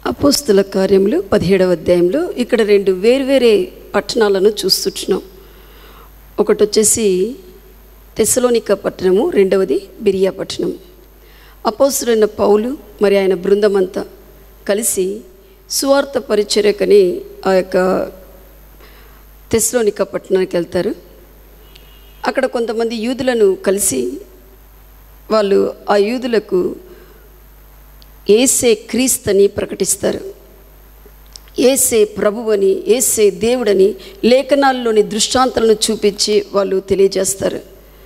అపోస్తుల కార్యములు పదిహేడవ అధ్యాయంలో ఇక్కడ రెండు వేర్వేరే పట్టణాలను చూస్తున్నాం ఒకటి వచ్చేసి తెసలోనిక పట్టణము రెండవది బిరియా పట్టణం అపోస్తులైన పౌలు మరి ఆయన బృందమంతా కలిసి సువార్త పరిచర్యకని ఆ యొక్క తెస్లోనిక పట్టణానికి వెళ్తారు అక్కడ కొంతమంది యూదులను కలిసి వాళ్ళు ఆ యూదులకు ఏసే క్రీస్తని ప్రకటిస్తారు ఏసే ప్రభువని ఏసే దేవుడని లేఖనాల్లోని దృష్టాంతాలను చూపించి వాళ్ళు తెలియజేస్తారు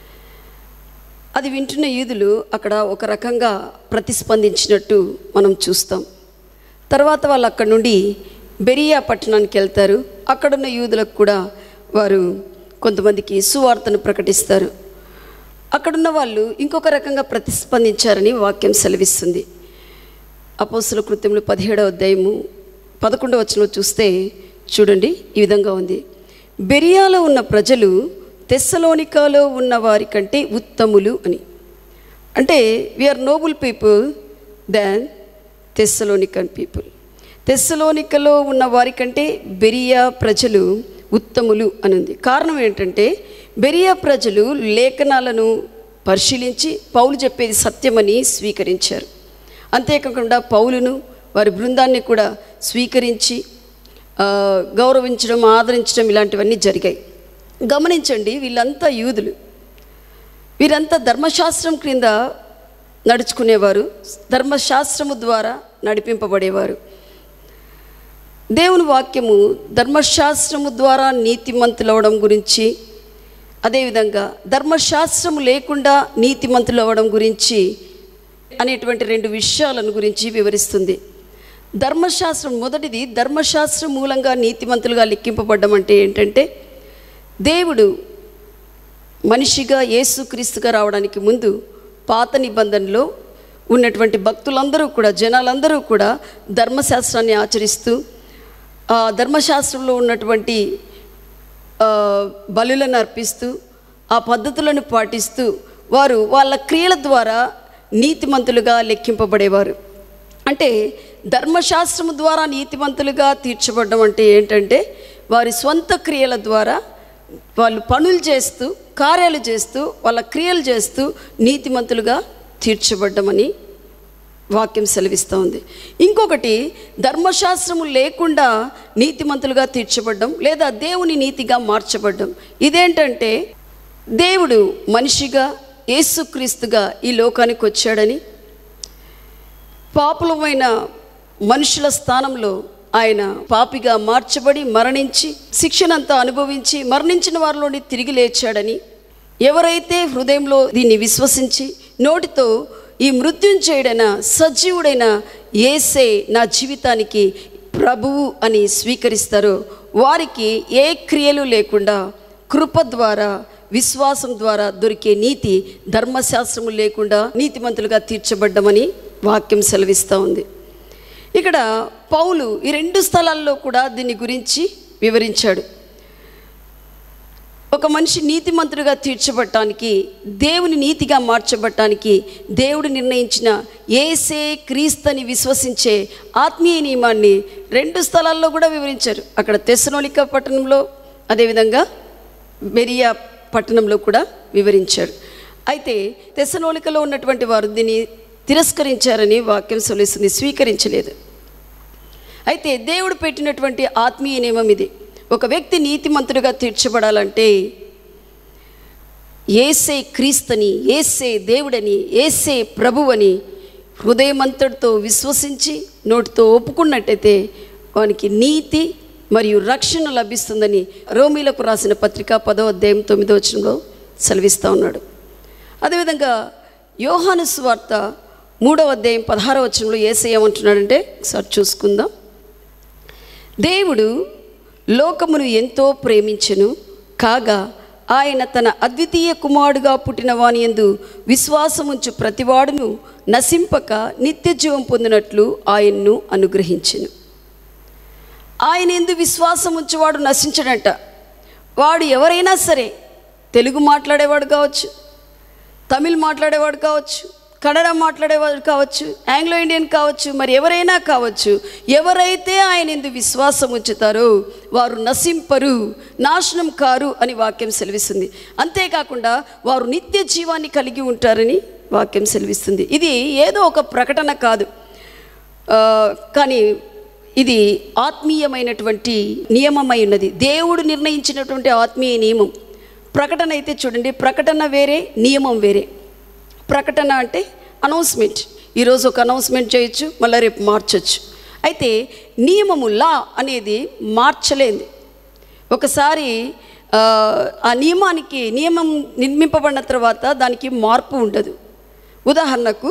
అది వింటున్న యూదులు అక్కడ ఒక రకంగా ప్రతిస్పందించినట్టు మనం చూస్తాం తర్వాత వాళ్ళు అక్కడ నుండి బెరియా పట్టణానికి వెళ్తారు అక్కడున్న యూదులకు కూడా వారు కొంతమందికి సువార్తను ప్రకటిస్తారు అక్కడున్న వాళ్ళు ఇంకొక రకంగా ప్రతిస్పందించారని వాక్యం సెలవిస్తుంది అపోస్తుల కృత్యములు పదిహేడవ అధ్యాయము పదకొండవ వచనంలో చూస్తే చూడండి ఈ విధంగా ఉంది బెరియాలో ఉన్న ప్రజలు తెస్సలోనికాలో ఉన్న వారి కంటే ఉత్తములు అని అంటే we are noble people than Thessalonican people తెస్సలోనికలో ఉన్న వారి కంటే బెరియా ప్రజలు ఉత్తములు అని ఉంది కారణం ఏంటంటే బెరియా ప్రజలు లేఖనాలను పరిశీలించి పౌలు చెప్పేది సత్యమని స్వీకరించారు అంతేకాకుండా పౌలును వారి బృందాన్ని కూడా స్వీకరించి ఆ, గౌరవించడం ఆదరించడం ఇలాంటివన్నీ జరిగాయి గమనించండి వీళ్ళంతా యూదులు వీరంతా ధర్మశాస్త్రం క్రింద నడుచుకునేవారు ధర్మశాస్త్రము ద్వారా నడిపింపబడేవారు దేవుని వాక్యము ధర్మశాస్త్రము ద్వారా నీతిమంతులవడం గురించి అదేవిధంగా ధర్మశాస్త్రము లేకుండా నీతిమంతులు అవ్వడం గురించి అనేటువంటి రెండు విషయాలను గురించి వివరిస్తుంది ధర్మశాస్త్రం మొదటిది ధర్మశాస్త్రం మూలంగా నీతిమంతులుగా లెక్కింపబడ్డం అంటే ఏంటంటే దేవుడు మనిషిగా యేసుక్రీస్తుగా రావడానికి ముందు పాత నిబంధనలో ఉన్నటువంటి భక్తులందరూ కూడా జనాలందరూ కూడా ధర్మశాస్త్రాన్ని ఆచరిస్తూ ఆ ధర్మశాస్త్రంలో ఉన్నటువంటి ఆ, బలులను అర్పిస్తూ ఆ పద్ధతులను పాటిస్తూ వారు వాళ్ళ క్రియల ద్వారా నీతిమంతులుగా లెక్కింపబడేవారు అంటే ధర్మశాస్త్రము ద్వారా నీతిమంతులుగా తీర్చబడడం అంటే ఏంటంటే వారి స్వంత క్రియల ద్వారా వాళ్ళు పనులు చేస్తూ కార్యాలు చేస్తూ వాళ్ళ క్రియలు చేస్తూ నీతిమంతులుగా తీర్చబడ్డమని వాక్యం సెలవిస్తూ ఉంది ఇంకొకటి ధర్మశాస్త్రము లేకుండా నీతిమంతులుగా తీర్చబడ్డం లేదా దేవుని నీతిగా మార్చబడ్డం ఇదేంటంటే దేవుడు మనిషిగా యేసుక్రీస్తుగా ఈ లోకానికి వచ్చాడని పాపులమైన మనుషుల స్థానంలో ఆయన పాపిగా మార్చబడి మరణించి శిక్షనంతా అనుభవించి మరణించిన వారిలోని తిరిగి లేచాడని ఎవరైతే హృదయంలో దీన్ని విశ్వసించి నోటితో ఈ మృత్యుంచేయుడైన సజీవుడైన ఏసే నా జీవితానికి ప్రభువు అని స్వీకరిస్తారో వారికి ఏ క్రియలు లేకుండా కృప ద్వారా విశ్వాసం ద్వారా దొరికే నీతి ధర్మశాస్త్రము లేకుండా నీతిమంతులుగా తీర్చబడ్డమని వాక్యం సెలవిస్తూ ఉంది ఇక్కడ పౌలు ఈ రెండు స్థలాల్లో కూడా దీని గురించి వివరించాడు ఒక మనిషి నీతిమంతుడిగా తీర్చబడటానికి దేవుని నీతిగా మార్చబడటానికి దేవుడు నిర్ణయించిన ఏసే క్రీస్తని విశ్వసించే ఆత్మీయ నియమాన్ని రెండు స్థలాల్లో కూడా వివరించారు అక్కడ తెసనోలిక పట్టణంలో అదేవిధంగా బెరియా పట్టణంలో కూడా వివరించారు అయితే తెసనోలికలో ఉన్నటువంటి వారు దీన్ని తిరస్కరించారని వాక్యం సొలిస్తుంది స్వీకరించలేదు అయితే దేవుడు పెట్టినటువంటి ఆత్మీయ నియమం ఇది ఒక వ్యక్తి నీతిమంతుడిగా తీర్చబడాలంటే ఏసే క్రీస్తని ఏసే దేవుడని ఏసే ప్రభువని హృదయమంతటితో విశ్వసించి నోటితో ఒప్పుకున్నట్టయితే వానికి నీతి మరియు రక్షణ లభిస్తుందని రోమీలకు రాసిన పత్రిక పదో అధ్యాయం తొమ్మిదో వచనంలో సెలవిస్తూ ఉన్నాడు అదేవిధంగా యోహాను స్వార్త మూడవ అధ్యాయం పదహారవ వచనంలో ఏసై ఏమంటున్నాడంటే ఒకసారి చూసుకుందాం దేవుడు లోకమును ఎంతో ప్రేమించెను కాగా ఆయన తన అద్వితీయ కుమారుడుగా పుట్టిన వాని యందు విశ్వాసముంచు ప్రతివాడును నశింపక నిత్య జీవం పొందినట్లు ఆయన్ను అనుగ్రహించెను ఆయన ఎందు విశ్వాసం ఉంచేవాడు నశించడంట వాడు ఎవరైనా సరే తెలుగు మాట్లాడేవాడు కావచ్చు తమిళ్ మాట్లాడేవాడు కావచ్చు కన్నడ మాట్లాడేవారు కావచ్చు ఆంగ్లో ఇండియన్ కావచ్చు మరి ఎవరైనా కావచ్చు ఎవరైతే ఆయన ఎందు విశ్వాసం ఉంచుతారో వారు నశింపరు నాశనం కారు అని వాక్యం సెలవిస్తుంది అంతేకాకుండా వారు నిత్య జీవాన్ని కలిగి ఉంటారని వాక్యం సెలవిస్తుంది ఇది ఏదో ఒక ప్రకటన కాదు ఆ, కానీ ఇది ఆత్మీయమైనటువంటి నియమమై ఉన్నది దేవుడు నిర్ణయించినటువంటి ఆత్మీయ నియమం ప్రకటన అయితే చూడండి ప్రకటన వేరే నియమం వేరే ప్రకటన అంటే అనౌన్స్మెంట్ ఈరోజు ఒక అనౌన్స్మెంట్ చేయొచ్చు మళ్ళీ రేపు మార్చొచ్చు అయితే నియమము లా అనేది మార్చలేంది ఒకసారి ఆ, ఆ నియమానికి నియమం నిర్మింపబడిన తర్వాత దానికి మార్పు ఉండదు ఉదాహరణకు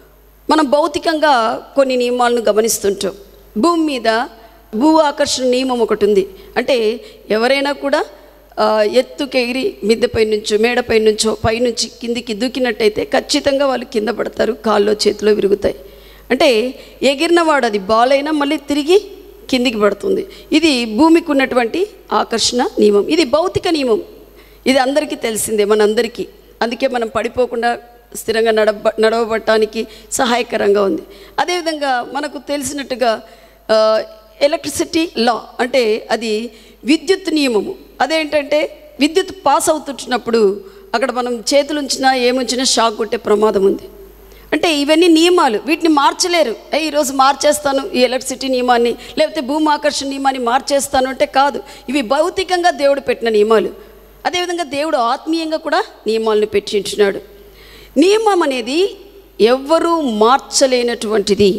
మనం భౌతికంగా కొన్ని నియమాలను గమనిస్తుంటాం భూమి మీద భూ ఆకర్షణ నియమం ఒకటి ఉంది అంటే ఎవరైనా కూడా ఆ, ఎత్తుకు ఎగిరి మిద్దెపై నుంచో మేడపై నుంచో పైనుంచి కిందికి దూకినట్టయితే ఖచ్చితంగా వాళ్ళు కింద పడతారు కాల్లో చేతిలో విరుగుతాయి అంటే ఎగిరిన వాడు అది బాల్ అయినా మళ్ళీ తిరిగి కిందికి పడుతుంది ఇది భూమికి ఉన్నటువంటి ఆకర్షణ నియమం ఇది భౌతిక నియమం ఇది అందరికీ తెలిసిందే మనందరికీ అందుకే మనం పడిపోకుండా స్థిరంగా నడవ నడవబట్టడానికి సహాయకరంగా ఉంది అదేవిధంగా మనకు తెలిసినట్టుగా ఆ, ఎలక్ట్రిసిటీ లా అంటే అది విద్యుత్ నియమము అదేంటంటే విద్యుత్ పాస్ అవుతుంటున్నప్పుడు అక్కడ మనం చేతులు ఉంచినా ఏముంచినా షాక్ కొట్టే ప్రమాదం ఉంది అంటే ఇవన్నీ నియమాలు వీటిని మార్చలేరు ఏ ఈరోజు మార్చేస్తాను ఈ ఎలక్ట్రిసిటీ నియమాన్ని లేకపోతే భూమి ఆకర్షణ నియమాన్ని మార్చేస్తాను అంటే కాదు ఇవి భౌతికంగా దేవుడు పెట్టిన నియమాలు అదేవిధంగా దేవుడు ఆత్మీయంగా కూడా నియమాలను పెట్టించున్నాడు నియమం అనేది ఎవ్వరూ మార్చలేనటువంటిది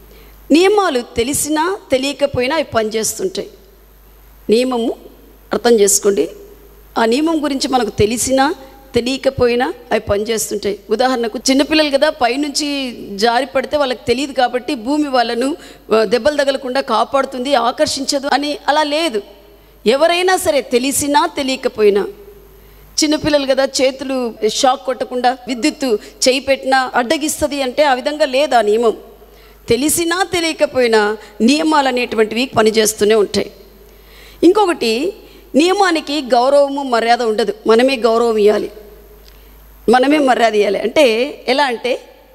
నియమాలు తెలిసినా తెలియకపోయినా అవి పనిచేస్తుంటాయి నియమము అర్థం చేసుకోండి ఆ నియమం గురించి మనకు తెలిసినా తెలియకపోయినా అవి పనిచేస్తుంటాయి ఉదాహరణకు చిన్నపిల్లలు కదా పైనుంచి జారి పడితే వాళ్ళకి తెలియదు కాబట్టి భూమి వాళ్ళను ఆ, దెబ్బలు తగలకుండా కాపాడుతుంది ఆకర్షించదు అని అలా లేదు ఎవరైనా సరే తెలిసినా తెలియకపోయినా చిన్నపిల్లలు కదా చేతులు షాక్ కొట్టకుండా విద్యుత్తు చేయి పెట్టినా అడ్డగిస్తుంది అంటే ఆ విధంగా లేదు ఆ నియమం తెలిసినా తెలియకపోయినా నియమాలు అనేటువంటివి పనిచేస్తూనే ఉంటాయి ఇంకొకటి నియమానికి గౌరవము మర్యాద ఉండదు మనమే గౌరవం ఇవ్వాలి మనమే మర్యాద ఇవ్వాలి అంటే ఎలా అంటే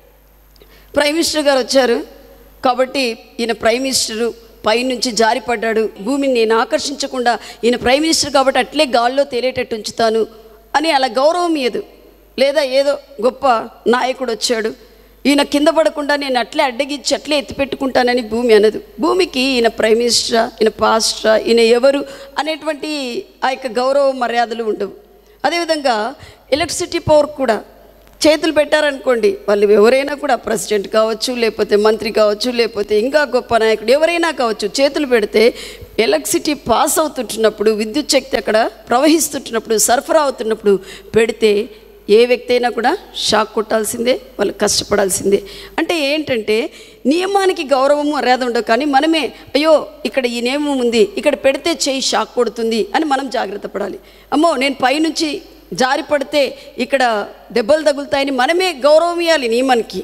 ప్రైమ్ మినిస్టర్ గారు వచ్చారు కాబట్టి ఈయన ప్రైమ్ మినిస్టరు పైనుంచి జారిపడ్డాడు భూమిని నేను ఆకర్షించకుండా ఈయన ప్రైమ్ మినిస్టర్ కాబట్టి అట్లే గాల్లో తేలేటట్టు ఉంచుతాను అని అలా గౌరవం ఇయ్యదు లేదా ఏదో గొప్ప నాయకుడు వచ్చాడు ఈయన కింద పడకుండా నేను అట్లే అడ్డగిచ్చి అట్లే ఎత్తిపెట్టుకుంటానని భూమి అనదు భూమికి ఈయన ప్రైమ్ మినిస్టరా ఈయన పాస్టరా ఈయన ఎవరు అనేటువంటి ఆ యొక్క గౌరవ మర్యాదలు ఉండవు అదేవిధంగా ఎలక్ట్రిసిటీ పవర్ కూడా చేతులు పెట్టారనుకోండి వాళ్ళు ఎవరైనా కూడా ప్రెసిడెంట్ కావచ్చు లేకపోతే మంత్రి కావచ్చు లేకపోతే ఇంకా గొప్ప నాయకుడు ఎవరైనా కావచ్చు చేతులు పెడితే ఎలక్ట్రిసిటీ పాస్ అవుతుంటున్నప్పుడు విద్యుత్ శక్తి అక్కడ ప్రవహిస్తుంటున్నప్పుడు సరఫరా అవుతున్నప్పుడు పెడితే ఏ వ్యక్తి అయినా కూడా షాక్ కొట్టాల్సిందే వాళ్ళు కష్టపడాల్సిందే అంటే ఏంటంటే నియమానికి గౌరవం మర్యాద ఉండవు కానీ మనమే అయ్యో ఇక్కడ ఈ నియమం ఉంది ఇక్కడ పెడితే చేయి షాక్ కొడుతుంది అని మనం జాగ్రత్త పడాలి అమ్మో నేను పైనుంచి జారి పడితే ఇక్కడ దెబ్బలు తగులుతాయని మనమే గౌరవం ఇవ్వాలి నియమానికి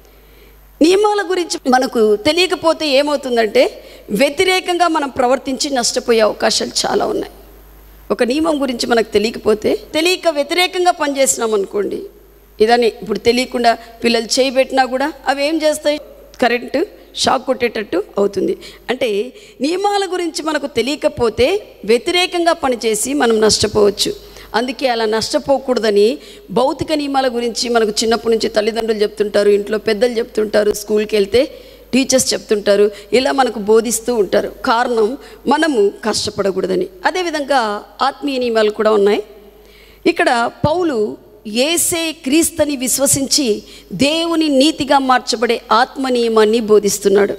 నియమాల గురించి మనకు తెలియకపోతే ఏమవుతుందంటే వ్యతిరేకంగా మనం ప్రవర్తించి నష్టపోయే అవకాశాలు చాలా ఉన్నాయి ఒక నియమం గురించి మనకు తెలియకపోతే తెలియక వ్యతిరేకంగా పనిచేసినాం అనుకోండి ఇదని ఇప్పుడు తెలియకుండా పిల్లలు చేయబెట్టినా కూడా అవి ఏం చేస్తాయి కరెంటు షాక్ కొట్టేటట్టు అవుతుంది అంటే నియమాల గురించి మనకు తెలియకపోతే వ్యతిరేకంగా పనిచేసి మనం నష్టపోవచ్చు అందుకే అలా నష్టపోకూడదని భౌతిక నియమాల గురించి మనకు చిన్నప్పటి నుంచి తల్లిదండ్రులు చెప్తుంటారు ఇంట్లో పెద్దలు చెప్తుంటారు స్కూల్కి వెళ్తే టీచర్స్ చెప్తుంటారు ఇలా మనకు బోధిస్తూ ఉంటారు కారణం మనము కష్టపడకూడదని అదేవిధంగా ఆత్మీయ నియమాలు కూడా ఉన్నాయి ఇక్కడ పౌలు ఏసే క్రీస్తని విశ్వసించి దేవుని నీతిగా మార్చబడే ఆత్మ నియమాన్ని బోధిస్తున్నాడు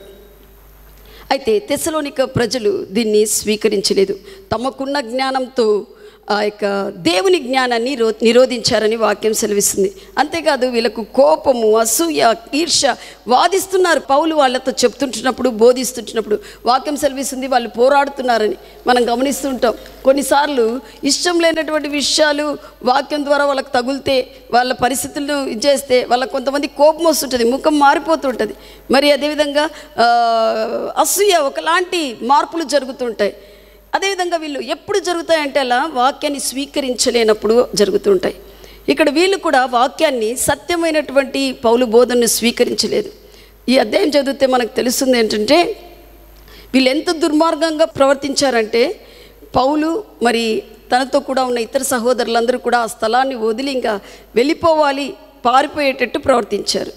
అయితే తెసలోనిక ప్రజలు దీన్ని స్వీకరించలేదు తమకున్న జ్ఞానంతో ఆ యొక్క దేవుని జ్ఞానాన్ని రో నిరోధించారని వాక్యం సెలవిస్తుంది అంతేకాదు వీళ్ళకు కోపము అసూయ ఈర్ష వాదిస్తున్నారు పౌలు వాళ్ళతో చెప్తుంటున్నప్పుడు బోధిస్తుంటున్నప్పుడు వాక్యం సెలవిస్తుంది వాళ్ళు పోరాడుతున్నారని మనం గమనిస్తుంటాం కొన్నిసార్లు ఇష్టం లేనటువంటి విషయాలు వాక్యం ద్వారా వాళ్ళకి తగులితే వాళ్ళ పరిస్థితులను ఇచ్చేస్తే వాళ్ళకి కొంతమంది కోపం వస్తుంటుంది ముఖం మారిపోతుంటుంది మరి అదేవిధంగా ఆ, అసూయ ఒకలాంటి మార్పులు జరుగుతుంటాయి అదేవిధంగా వీళ్ళు ఎప్పుడు జరుగుతాయంటే అలా వాక్యాన్ని స్వీకరించలేనప్పుడు జరుగుతుంటాయి ఇక్కడ వీళ్ళు కూడా వాక్యాన్ని సత్యమైనటువంటి పౌలు బోధనను స్వీకరించలేదు ఈ అధ్యాయం చదివితే మనకు తెలుస్తుంది ఏంటంటే వీళ్ళు ఎంత దుర్మార్గంగా ప్రవర్తించారంటే పౌలు మరి తనతో కూడా ఉన్న ఇతర సహోదరులందరూ కూడా ఆ స్థలాన్ని వదిలి ఇంకా వెళ్ళిపోవాలి పారిపోయేటట్టు ప్రవర్తించారు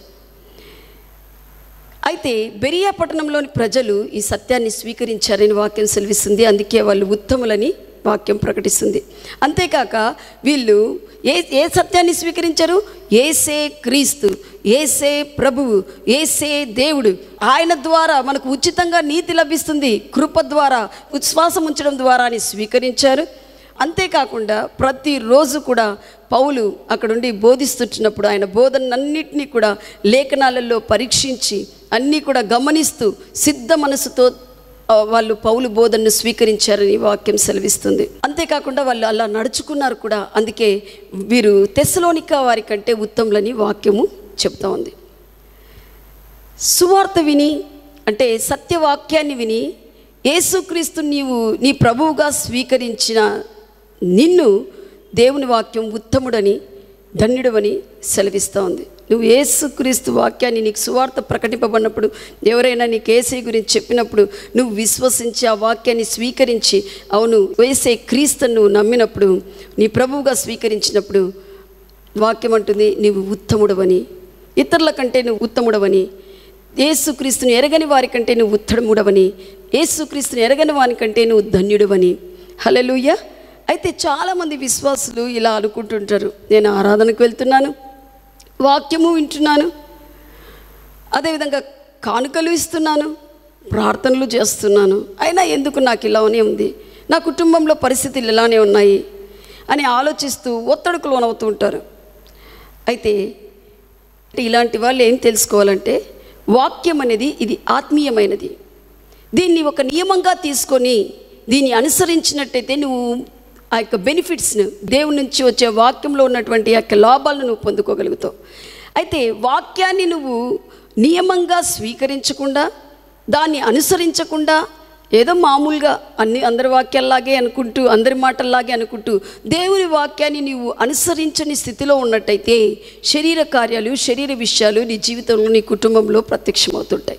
అయితే బెరియా పట్టణంలోని ప్రజలు ఈ సత్యాన్ని స్వీకరించారని వాక్యం సెలవిస్తుంది అందుకే వాళ్ళు ఉత్తములని వాక్యం ప్రకటిస్తుంది అంతేకాక వీళ్ళు ఏ ఏ సత్యాన్ని స్వీకరించారు ఏసే క్రీస్తు ఏసే ప్రభువు ఏసే దేవుడు ఆయన ద్వారా మనకు ఉచితంగా నీతి లభిస్తుంది కృప ద్వారా విశ్వాసం ఉంచడం ద్వారా అని స్వీకరించారు అంతేకాకుండా ప్రతిరోజు కూడా పౌలు అక్కడుండి బోధిస్తుంటున్నప్పుడు ఆయన బోధనన్నింటినీ కూడా లేఖనాలలో పరీక్షించి అన్నీ కూడా గమనిస్తూ సిద్ధ మనసుతో ఆ, వాళ్ళు పౌలు బోధనను స్వీకరించారని వాక్యం సెలవిస్తుంది అంతేకాకుండా వాళ్ళు అలా నడుచుకున్నారు కూడా అందుకే వీరు తెస్సలోనిక వారి కంటే ఉత్తములని వాక్యము చెప్తా ఉంది సువార్త విని అంటే సత్యవాక్యాన్ని విని యేసుక్రీస్తు నీవు నీ ప్రభువుగా స్వీకరించిన నిన్ను దేవుని వాక్యం ఉత్తముడని ధన్యుడవని సెలవిస్తూ ఉంది నువ్వు యేసుక్రీస్తు వాక్యాన్ని నీకు సువార్త ప్రకటింపబడినప్పుడు ఎవరైనా నీకు ఏసై గురించి చెప్పినప్పుడు నువ్వు విశ్వసించి ఆ వాక్యాన్ని స్వీకరించి అవును వేసే క్రీస్తును నువ్వు నమ్మినప్పుడు నీ ప్రభువుగా స్వీకరించినప్పుడు వాక్యం అంటుంది నీవు ఉత్తముడవని ఇతరుల కంటే నువ్వు ఉత్తముడవని యేసుక్రీస్తుని ఎరగని వారి కంటే నువ్వు ఉత్తముడవని యేసుక్రీస్తుని ఎరగని వారి కంటే నువ్వు ధన్యుడవని హలలుయ్య అయితే చాలామంది విశ్వాసులు ఇలా అనుకుంటుంటారు నేను ఆరాధనకు వెళ్తున్నాను వాక్యము వింటున్నాను అదేవిధంగా కానుకలు ఇస్తున్నాను ప్రార్థనలు చేస్తున్నాను అయినా ఎందుకు నాకు ఇలానే ఉంది నా కుటుంబంలో పరిస్థితులు ఇలానే ఉన్నాయి అని ఆలోచిస్తూ ఒత్తడుకు లోనవుతూ ఉంటారు అయితే ఇలాంటి వాళ్ళు ఏం తెలుసుకోవాలంటే వాక్యం అనేది ఇది ఆత్మీయమైనది దీన్ని ఒక నియమంగా తీసుకొని దీన్ని అనుసరించినట్టయితే నువ్వు ఆ యొక్క బెనిఫిట్స్ను దేవుని నుంచి వచ్చే వాక్యంలో ఉన్నటువంటి ఆ యొక్క లాభాలను నువ్వు పొందుకోగలుగుతావు అయితే వాక్యాన్ని నువ్వు నియమంగా స్వీకరించకుండా దాన్ని అనుసరించకుండా ఏదో మామూలుగా అన్ని అందరి వాక్యాల్లాగే అనుకుంటూ అందరి మాటల్లాగే అనుకుంటూ దేవుని వాక్యాన్ని నీవు అనుసరించని స్థితిలో ఉన్నట్టయితే శరీర కార్యాలు శరీర విషయాలు నీ జీవితంలో నీ కుటుంబంలో ప్రత్యక్షమవుతుంటాయి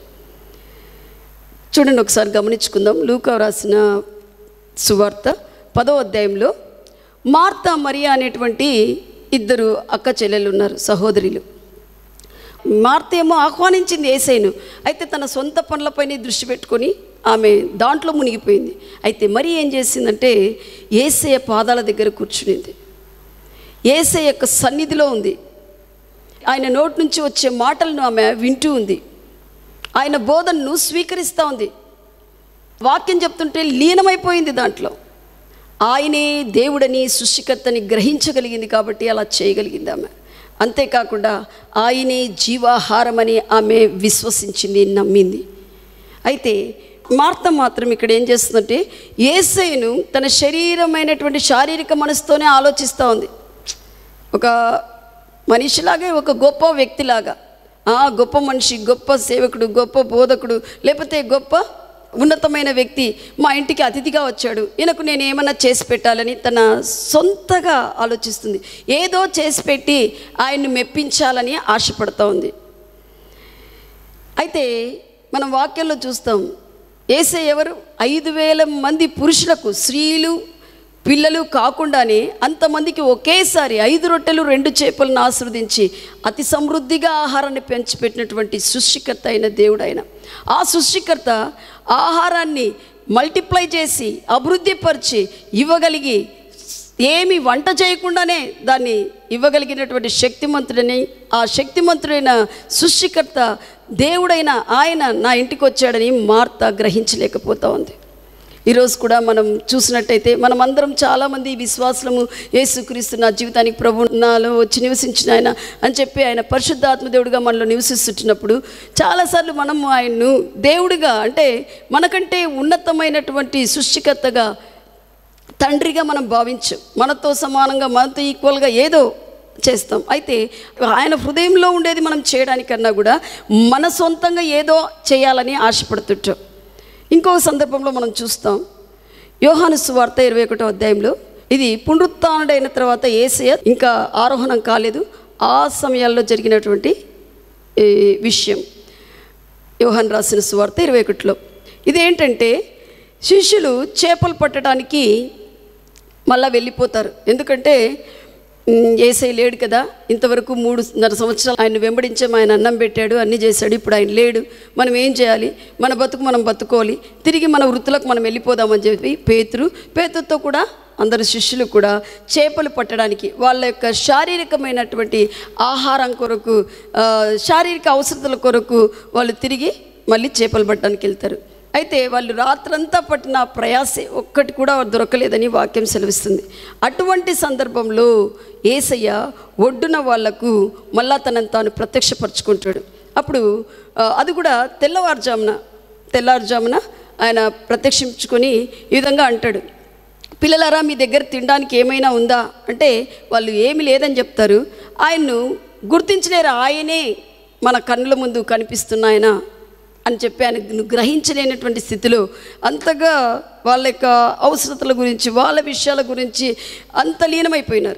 చూడండి ఒకసారి గమనించుకుందాం లూకా రాసిన సువార్త పదో అధ్యాయంలో మార్తా మరియా అనేటువంటి ఇద్దరు అక్క చెల్లెలు ఉన్నారు సహోదరులు మార్త ఏమో ఆహ్వానించింది ఏసైను అయితే తన సొంత పనులపైనే దృష్టి పెట్టుకొని ఆమె దాంట్లో మునిగిపోయింది అయితే మరి ఏం చేసిందంటే ఏసయ్య పాదాల దగ్గర కూర్చునింది ఏసయ్య యొక్క సన్నిధిలో ఉంది ఆయన నోటి నుంచి వచ్చే మాటలను ఆమె వింటూ ఉంది ఆయన బోధనను స్వీకరిస్తూ ఉంది వాక్యం చెప్తుంటే లీనమైపోయింది దాంట్లో ఆయనే దేవుడని సృష్టికర్తని గ్రహించగలిగింది కాబట్టి అలా చేయగలిగింది ఆమె అంతేకాకుండా ఆయనే జీవాహారమని ఆమె విశ్వసించింది నమ్మింది అయితే మార్త మాత్రం ఇక్కడ ఏం చేస్తుందంటే ఏసైను తన శరీరమైనటువంటి శారీరక మనసుతోనే ఆలోచిస్తూ ఉంది ఒక మనిషిలాగే ఒక గొప్ప వ్యక్తిలాగా ఆ గొప్ప మనిషి గొప్ప సేవకుడు గొప్ప బోధకుడు లేకపోతే గొప్ప ఉన్నతమైన వ్యక్తి మా ఇంటికి అతిథిగా వచ్చాడు ఈయనకు నేను ఏమన్నా చేసి పెట్టాలని తన సొంతగా ఆలోచిస్తుంది ఏదో చేసి పెట్టి ఆయన్ని మెప్పించాలని ఆశపడుతూ ఉంది అయితే మనం వాక్యంలో చూస్తాం ఏసే ఎవరు ఐదు వేల మంది పురుషులకు స్త్రీలు పిల్లలు కాకుండానే అంతమందికి ఒకేసారి ఐదు రొట్టెలు రెండు చేపలను ఆశీర్వదించి అతి సమృద్ధిగా ఆహారాన్ని పెంచిపెట్టినటువంటి సృష్టికర్త అయిన దేవుడు ఆయన ఆ సృష్టికర్త ఆహారాన్ని మల్టిప్లై చేసి అభివృద్ధిపరిచి ఇవ్వగలిగి ఏమి వంట చేయకుండానే దాన్ని ఇవ్వగలిగినటువంటి శక్తిమంతుడని ఆ శక్తిమంతుడైన సృష్టికర్త దేవుడైన ఆయన నా ఇంటికి వచ్చాడని మార్త గ్రహించలేకపోతా ఉంది ఈరోజు కూడా మనం చూసినట్టయితే మనం అందరం చాలామంది విశ్వాసము యేసుక్రీస్తు నా జీవితానికి ప్రభు నాలో వచ్చి నివసించిన ఆయన అని చెప్పి ఆయన పరిశుద్ధాత్మ దేవుడిగా మనలో నివసిస్తున్నప్పుడు చాలాసార్లు మనం ఆయన్ను దేవుడిగా అంటే మనకంటే ఉన్నతమైనటువంటి సృష్టికర్తగా తండ్రిగా మనం భావించం మనతో సమానంగా మనతో ఈక్వల్గా ఏదో చేస్తాం అయితే ఆయన హృదయంలో ఉండేది మనం చేయడానికన్నా కూడా మన సొంతంగా ఏదో చేయాలని ఆశపడుతుంటాం ఇంకొక సందర్భంలో మనం చూస్తాం యోహాను సువార్త ఇరవై ఒకటో అధ్యాయంలో ఇది పునరుత్డైన తర్వాత ఏసయ ఇంకా ఆరోహణం కాలేదు ఆ సమయాల్లో జరిగినటువంటి ఈ విషయం యోహన్ రాసిన సువార్త ఇరవై ఒకటిలో ఇదేంటంటే శిష్యులు చేపలు పట్టడానికి మళ్ళా వెళ్ళిపోతారు ఎందుకంటే మ్, ఏసై లేడు కదా ఇంతవరకు మూడున్నర సంవత్సరాలు ఆయన వెంబడించాం ఆయన అన్నం పెట్టాడు అన్నీ చేశాడు ఇప్పుడు ఆయన లేడు మనం ఏం చేయాలి మన బతుకు మనం బతుకోవాలి తిరిగి మన వృత్తులకు మనం వెళ్ళిపోదామని చెప్పి పేతురు పేతుతో కూడా అందరు శిష్యులు కూడా చేపలు పట్టడానికి వాళ్ళ యొక్క శారీరకమైనటువంటి ఆహారం కొరకు ఆ, శారీరక అవసరతల కొరకు వాళ్ళు తిరిగి మళ్ళీ చేపలు పట్టడానికి వెళ్తారు అయితే వాళ్ళు రాత్రంతా పట్టిన ప్రయాసే ఒక్కటి కూడా దొరకలేదని వాక్యం సెలవిస్తుంది అటువంటి సందర్భంలో ఏసయ్య ఒడ్డున వాళ్లకు మళ్ళా తనను తాను ప్రత్యక్షపరుచుకుంటాడు అప్పుడు ఆ, అది కూడా తెల్లవారుజామున తెల్లవారుజామున ఆయన ప్రత్యక్షించుకొని ఈ విధంగా అంటాడు పిల్లలారా మీ దగ్గర తినడానికి ఏమైనా ఉందా అంటే వాళ్ళు ఏమి లేదని చెప్తారు ఆయన్ను గుర్తించలేరు ఆయనే మన కన్నుల ముందు కనిపిస్తున్న ఆయన అని చెప్పి ఆయన గ్రహించలేనటువంటి స్థితిలో అంతగా వాళ్ళ యొక్క అవసరతల గురించి వాళ్ళ విషయాల గురించి అంత లీనమైపోయినారు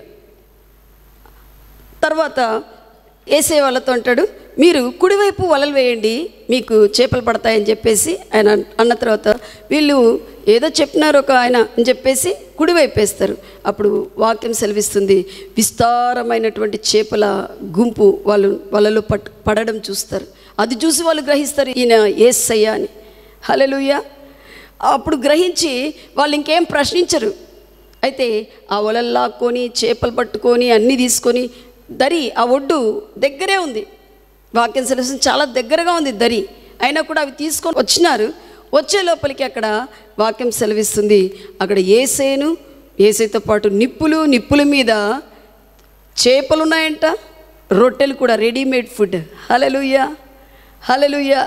తర్వాత వేసే వాళ్ళతో అంటాడు మీరు కుడివైపు వలలు వేయండి మీకు చేపలు పడతాయని చెప్పేసి ఆయన అన్న తర్వాత వీళ్ళు ఏదో చెప్పినారు ఒక ఆయన అని చెప్పేసి కుడివైపు వేస్తారు అప్పుడు వాక్యం సెలవిస్తుంది విస్తారమైనటువంటి చేపల గుంపు వాళ్ళు వాళ్ళలో పట్ పడడం చూస్తారు అది చూసి వాళ్ళు గ్రహిస్తారు ఈయన ఏసయ్య అని హలలుయ అప్పుడు గ్రహించి వాళ్ళు ఇంకేం ప్రశ్నించరు అయితే ఆ వలలు లాక్కొని చేపలు పట్టుకొని అన్నీ తీసుకొని దరి ఆ ఒడ్డు దగ్గరే ఉంది వాక్యం సెలవు చాలా దగ్గరగా ఉంది దరి అయినా కూడా అవి తీసుకొని వచ్చినారు వచ్చే లోపలికి అక్కడ వాక్యం సెలవిస్తుంది అక్కడ ఏసేను ఏసైతో పాటు నిప్పులు నిప్పుల మీద చేపలు ఉన్నాయంట రొట్టెలు కూడా రెడీమేడ్ ఫుడ్ హలలుయ హలలుయ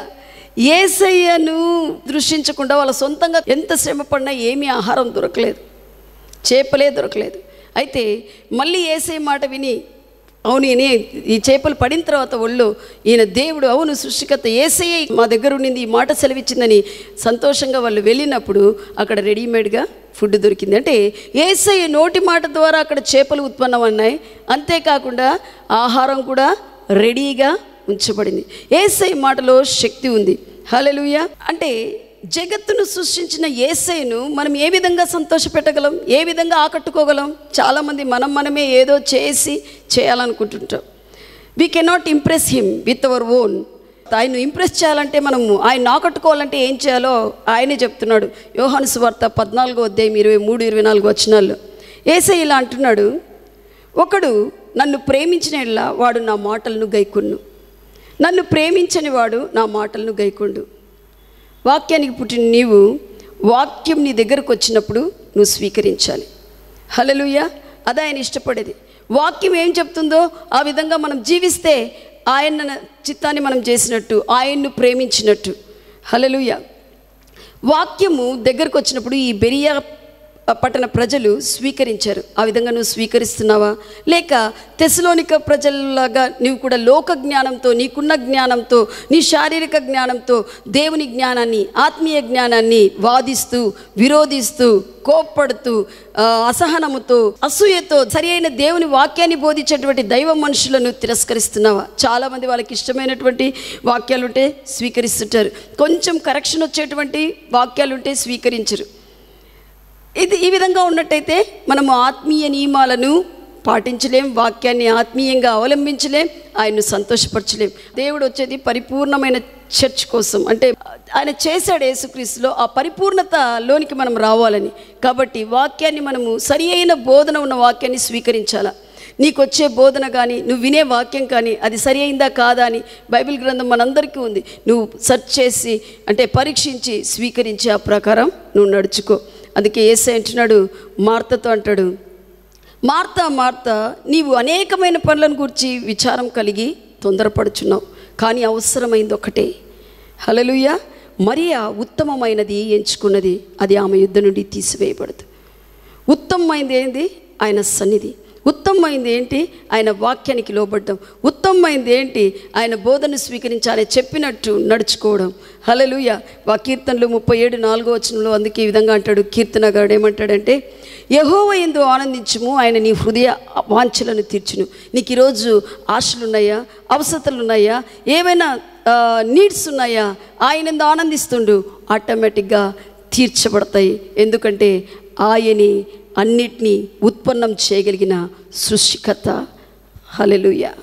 ఏసయ్యను దృష్టించకుండా వాళ్ళ సొంతంగా ఎంత శ్రమ పడినా ఏమీ ఆహారం దొరకలేదు చేపలే దొరకలేదు అయితే మళ్ళీ ఏసే మాట విని అవును ఈయన ఈ చేపలు పడిన తర్వాత ఒళ్ళు ఈయన దేవుడు అవును సృష్టికర్త ఏసయ్య మా దగ్గర ఉండింది ఈ మాట సెలవిచ్చిందని సంతోషంగా వాళ్ళు వెళ్ళినప్పుడు అక్కడ రెడీమేడ్గా ఫుడ్ దొరికింది అంటే ఏసయ్య నోటి మాట ద్వారా అక్కడ చేపలు ఉత్పన్నమన్నాయి అంతేకాకుండా ఆహారం కూడా రెడీగా ఉంచబడింది ఏసై మాటలో శక్తి ఉంది హలలుయ అంటే జగత్తును సృష్టించిన ఏసైను మనం ఏ విధంగా సంతోషపెట్టగలం ఏ విధంగా ఆకట్టుకోగలం చాలామంది మనం మనమే ఏదో చేసి చేయాలనుకుంటుంటాం we cannot impress him with our own ఆయన ఇంప్రెస్ చేయాలంటే మనము ఆయన ఆకట్టుకోవాలంటే ఏం చేయాలో ఆయనే చెప్తున్నాడు యోహాను సువార్త పద్నాలుగో అధ్యాయం ఇరవై మూడు ఇరవై నాలుగు వచ్చినాల్లో ఏసై ఇలా అంటున్నాడు ఒకడు నన్ను ప్రేమించిన యెడల వాడు నా మాటలను గైకొన్ను నన్ను ప్రేమించని వాడు నా మాటలను గైకొండు వాక్యానికి పుట్టిన నీవు వాక్యం నీ దగ్గరకు వచ్చినప్పుడు నువ్వు స్వీకరించాలి హలలుయ అదే ఆయన ఇష్టపడేది వాక్యం ఏం చెప్తుందో ఆ విధంగా మనం జీవిస్తే ఆయన చిత్తాన్ని మనం చేసినట్టు ఆయన్ను ప్రేమించినట్టు హలలుయ వాక్యము దగ్గరకు వచ్చినప్పుడు ఈ బెరియా పట్టణ ప్రజలు స్వీకరించారు ఆ విధంగా నువ్వు స్వీకరిస్తున్నావా లేక తెసలోనిక ప్రజల్లాగా నీవు కూడా లోక జ్ఞానంతో నీకున్న జ్ఞానంతో నీ శారీరక జ్ఞానంతో దేవుని జ్ఞానాన్ని ఆత్మీయ జ్ఞానాన్ని వాదిస్తూ విరోధిస్తూ కోప్పడుతూ ఆ, అసహనముతో అసూయతో సరి అయిన దేవుని వాక్యాన్ని బోధించేటువంటి దైవ మనుషులను తిరస్కరిస్తున్నావా చాలామంది వాళ్ళకి ఇష్టమైనటువంటి వాక్యాలుంటే స్వీకరిస్తుంటారు కొంచెం కరెక్షన్ వచ్చేటువంటి వాక్యాలుంటే స్వీకరించరు ఇది ఈ విధంగా ఉన్నట్టయితే మనము ఆత్మీయ నియమాలను పాటించలేం వాక్యాన్ని ఆత్మీయంగా అవలంబించలేం ఆయన్ను సంతోషపరచలేం దేవుడు వచ్చేది పరిపూర్ణమైన చర్చ్ కోసం అంటే ఆయన చేశాడు యేసుక్రీస్తులో ఆ పరిపూర్ణతలోనికి మనం రావాలని కాబట్టి వాక్యాన్ని మనము సరి అయిన బోధన ఉన్న వాక్యాన్ని స్వీకరించాలా నీకు వచ్చే బోధన కానీ నువ్వు వినే వాక్యం కానీ అది సరి అయిందా కాదా అని బైబిల్ గ్రంథం మనందరికీ ఉంది నువ్వు సెర్చ్ చేసి అంటే పరీక్షించి స్వీకరించి ఆ ప్రకారం నువ్వు నడుచుకో అందుకే ఏసై అంటున్నాడు మార్తతో అంటాడు మార్త మార్త నీవు అనేకమైన పనులను గురించి విచారం కలిగి తొందరపడుచున్నావు కానీ అవసరమైంది ఒకటే హలలుయ మరియా ఉత్తమమైనది ఎంచుకున్నది అది ఆమె యుద్ధ నుండి తీసివేయబడదు ఉత్తమమైనది ఏంది ఆయన సన్నిధి ఉత్తమమైంది ఏంటి ఆయన వాక్యానికి లోబడ్డం ఉత్తమమైంది ఏంటి ఆయన బోధన స్వీకరించి ఆయన చెప్పినట్టు నడుచుకోవడం హలలుయ వా కీర్తనలు ముప్పై ఏడు నాలుగో వచనంలో అందుకే ఈ విధంగా అంటాడు కీర్తనగాడు ఏమంటాడంటే యహోవ ఎందు ఆనందించుము ఆయన నీ హృదయ వాంఛలను తీర్చును నీకు ఈరోజు ఆశలు ఉన్నాయా అవసరతలు ఉన్నాయా ఏమైనా నీడ్స్ ఉన్నాయా ఆయన ఎందు ఆనందిస్తుండు ఆటోమేటిక్గా తీర్చబడతాయి ఎందుకంటే ఆయని అన్నిటినీ ఉత్పన్నం చేయగలిగిన సృష్టికర్త హలెలుయ